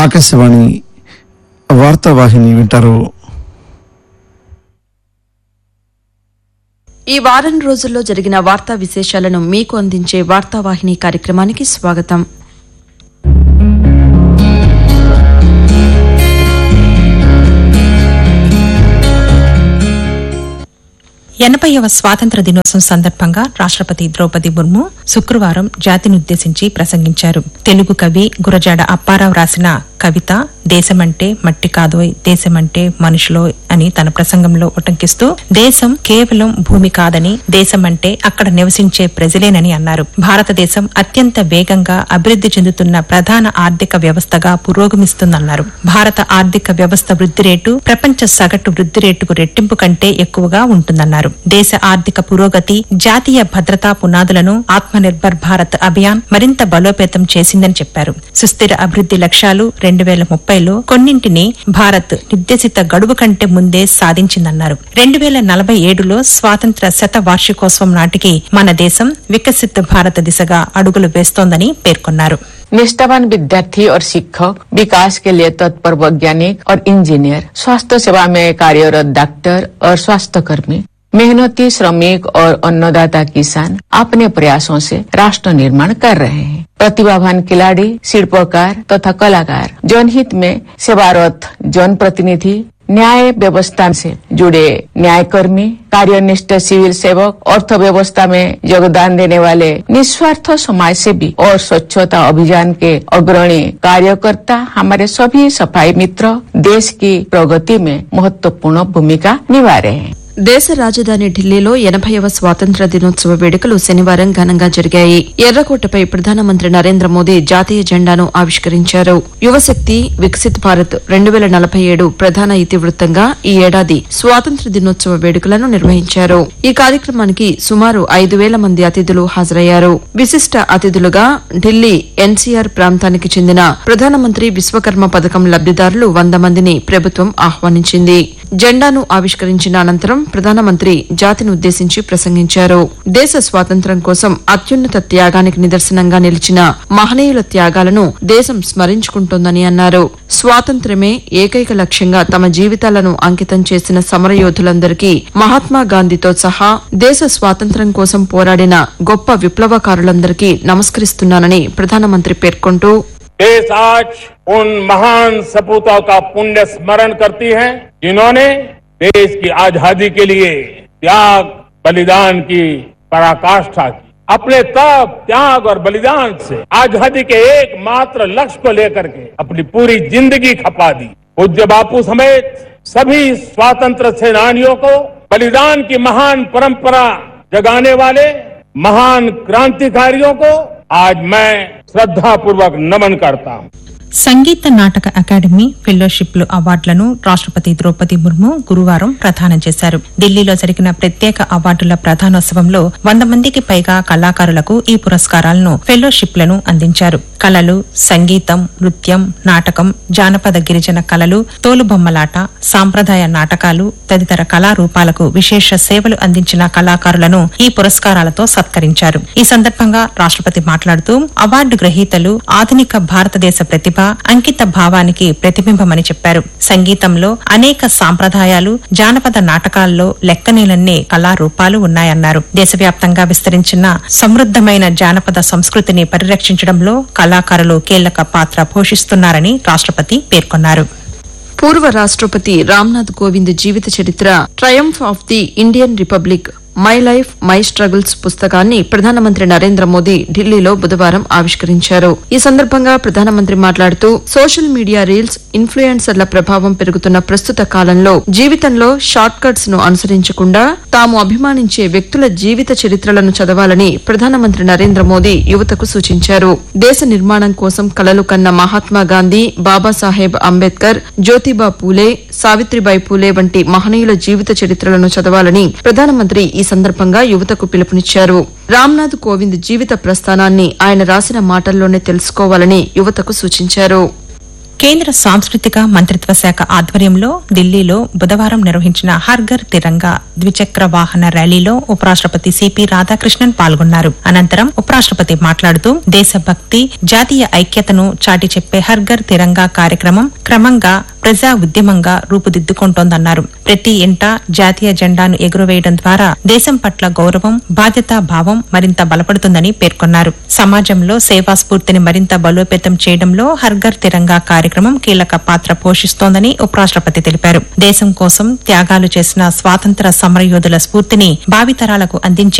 ఆకాశవాణి వార్తావాహిని వింటారు ఈ వారం రోజుల్లో జరిగిన వార్తా విశేషాలను మీకు అందించే వార్తావాహిని కార్యక్రమానికి స్వాగతం ఎనభైవ స్వాతంత్ర దినోత్సవం సందర్భంగా రాష్ట్రపతి ద్రౌపది ముర్ము శుక్రవారం జాతినుద్దేశించి ప్రసంగించారు తెలుగు కవి గురజాడ అప్పారావు రాసిన కవిత దేశమంటే మట్టి కాదోయ్ దేశమంటే మనుషులోయ్ అని తన ప్రసంగంలో ఉటంకిస్తూ దేశం కేవలం భూమి కాదని దేశమంటే అక్కడ నివసించే ప్రజలేనని అన్నారు భారతదేశం అత్యంత వేగంగా అభివృద్ది చెందుతున్న ప్రధాన ఆర్థిక వ్యవస్థగా పురోగమిస్తుందన్నారు భారత ఆర్థిక వ్యవస్థ వృద్ధి రేటు ప్రపంచ సగటు వృద్ధి రేటుకు రెట్టింపు కంటే ఎక్కువగా ఉంటుందన్నారు దేశ ఆర్థిక పురోగతి జాతీయ భద్రతా పునాదులను ఆత్మనిర్భర్ భారత్ అభియాన్ మరింత బలోపేతం చేసిందని చెప్పారు సుస్థిర అభివృద్ది లక్ష్యాలు రెండు వేల ముప్పైలో కొన్నింటిని భారత్ నిర్దేశిత గడువు కంటే ముందే సాధించిందన్నారు రెండు వేల నలభై ఏడులో స్వాతంత్ర శత వార్షికోత్సవం నాటికి మన దేశం వికసిత భారత దిశగా అడుగులు వేస్తోందని పేర్కొన్నారు निष्ठावान विद्यार्थी और शिक्षक विकास के लिए तत्पर वैज्ञानिक और इंजीनियर स्वास्थ्य सेवा में कार्यरत डॉक्टर और स्वास्थ्य कर्मी मेहनती श्रमिक और अन्नदाता किसान अपने प्रयासों से राष्ट्र निर्माण कर रहे हैं प्रतिभावान खिलाड़ी शिल्पकार तथा कलाकार जनहित में सेवारत जनप्रतिनिधि न्याय व्यवस्था से जुड़े न्यायकर्मी कार्यनिष्ठ सिविल सेवक अर्थव्यवस्था में योगदान देने वाले निस्वार्थ समाज सेवी और स्वच्छता अभियान के अग्रणी कार्यकर्ता हमारे सभी सफाई मित्र देश की प्रगति में महत्वपूर्ण भूमिका निभा रहे हैं దేశ రాజధాని ఢిల్లీలో ఎనభైవ స్వాతంత్ర దినోత్సవ వేడుకలు శనివారం ఘనంగా జరిగాయి ఎర్రకోటపై ప్రధానమంత్రి నరేంద్ర మోదీ జాతీయ జెండాను ఆవిష్కరించారు యువశక్తి వికసిత్ భారత్ రెండు వేల నలభై ఏడు ప్రధాన ఇతివృత్తంగా ఈ ఏడాది స్వాతంత్ర దినోత్సవ వేడుకలను నిర్వహించారు ఈ కార్యక్రమానికి సుమారు ఐదు వేల మంది అతిథులు హాజరయ్యారు విశిష్ట అతిథులుగా ఢిల్లీ ఎన్సీఆర్ ప్రాంతానికి చెందిన ప్రధానమంత్రి విశ్వకర్మ పథకం లబ్దిదారులు వంద మందిని ప్రభుత్వం ఆహ్వానించింది జెండాను ఆవిష్కరించిన అనంతరం ప్రధానమంత్రి జాతిని ఉద్దేశించి ప్రసంగించారు దేశ స్వాతంత్ర్యం కోసం అత్యున్నత త్యాగానికి నిదర్శనంగా నిలిచిన మహనీయుల త్యాగాలను దేశం స్మరించుకుంటోందని అన్నారు స్వాతంత్ర్యమే ఏకైక లక్ష్యంగా తమ జీవితాలను అంకితం చేసిన సమరయోధులందరికీ మహాత్మా గాంధీతో సహా దేశ స్వాతంత్ర్యం కోసం పోరాడిన గొప్ప విప్లవకారులందరికీ నమస్కరిస్తున్నానని ప్రధానమంత్రి పేర్కొంటూ देश आज उन महान सपूतों का पुण्य स्मरण करती है जिन्होंने देश की आजादी के लिए त्याग बलिदान की पराकाष्ठा की अपने तप त्याग और बलिदान से आजादी के एकमात्र लक्ष्य को लेकर के अपनी पूरी जिंदगी खपा दी पूज्य बापू समेत सभी स्वतंत्र सेनानियों को बलिदान की महान परंपरा जगाने वाले महान क्रांतिकारियों को आज मैं श्रद्धापूर्वक नमन करता हूं సంగీత నాటక అకాడమీ ఫెలోషిప్లు అవార్డులను రాష్ట్రపతి ద్రౌపది ముర్ము గురువారం ప్రదానం చేశారు ఢిల్లీలో జరిగిన ప్రత్యేక అవార్డుల ప్రధానోత్సవంలో వంద మందికి పైగా కళాకారులకు ఈ పురస్కారాలను ఫెలోషిప్లను అందించారు కళలు సంగీతం నృత్యం నాటకం జానపద గిరిజన కళలు తోలుబొమ్మలాట సాంప్రదాయ నాటకాలు తదితర కళారూపాలకు విశేష సేవలు అందించిన కళాకారులను ఈ పురస్కారాలతో సత్కరించారు ఈ సందర్భంగా రాష్ట్రపతి మాట్లాడుతూ అవార్డు గ్రహీతలు ఆధునిక భారతదేశ ప్రతిభ అంకిత భావానికి ప్రతిబింబమని చెప్పారు సంగీతంలో అనేక సాంప్రదాయాలు జానపద నాటకాల్లో లెక్కనేలన్నీ కళారూపాలు ఉన్నాయన్నారు దేశవ్యాప్తంగా విస్తరించిన సమృద్దమైన జానపద సంస్కృతిని పరిరక్షించడంలో కళాకారులు కీలక పాత్ర పోషిస్తున్నారని రాష్ట్రపతి పేర్కొన్నారు పూర్వ రాష్ట్రపతి రామ్నాథ్ కోవింద్ జీవిత చరిత్ర triumph of the Indian republic my life my struggles పుస్తకాన్ని ప్రధానమంత్రి నరేంద్ర మోదీ ఢిల్లీలో బుధవారం ఆవిష్కరించారు ఈ సందర్భంగా ప్రధానమంత్రి మాట్లాడుతూ సోషల్ మీడియా రీల్స్ ఇన్ఫ్లుయెన్సర్ల ప్రభావం పెరుగుతున్న ప్రస్తుత కాలంలో జీవితంలో షార్ట్ కట్స్ ను అనుసరించకుండా తాము అభిమానించే వ్యక్తుల జీవిత చరిత్రలను చదవాలని ప్రధానమంత్రి నరేంద్ర మోదీ యువతకు సూచించారు దేశ నిర్మాణం కోసం కలలు కన్న మహాత్మా గాంధీ బాబాసాహెబ్ అంబేద్కర్ జ్యోతిబా పూలే సావిత్రిబాయి పూలే వంటి మహనీయుల జీవిత చరిత్రలను చదవాలని ప్రధానమంత్రి ఈ సందర్భంగా యువతకు పిలుపునిచ్చారు రామ్నాథ్ కోవింద్ జీవిత ప్రస్థానాన్ని ఆయన రాసిన మాటల్లోనే తెలుసుకోవాలని యువతకు సూచించారు కేంద్ర సాంస్కృతిక మంత్రిత్వ శాఖ ఆధ్వర్యంలో ఢిల్లీలో బుధవారం నిర్వహించిన హర్ఘర్ తిరంగా ద్విచక్ర వాహన ర్యాలీలో ఉపరాష్టపతి సిపి రాధాకృష్ణన్ పాల్గొన్నారు అనంతరం ఉపరాష్టపతి మాట్లాడుతూ దేశభక్తి జాతీయ ఐక్యతను చాటి చెప్పే హర్ఘర్ తిరంగా కార్యక్రమం క్రమంగా ప్రజా ఉద్యమంగా రూపుదిద్దుకుంటోందన్నారు ప్రతి ఇంటా జాతీయ జెండాను ఎగురవేయడం ద్వారా దేశం పట్ల గౌరవం బాధ్యతా భావం మరింత బలపడుతుందని పేర్కొన్నారు సమాజంలో సేవా స్ఫూర్తిని మరింత బలోపేతం చేయడంలో హర్ఘర్ తిరంగా కార్యక్రమం కీలక పాత్ర పోషిస్తోందని ఉపరాష్టపతి తెలిపారు దేశం కోసం త్యాగాలు చేసిన స్వాతంత్ర సమరయోధుల స్ఫూర్తిని భావితరాలకు అందించే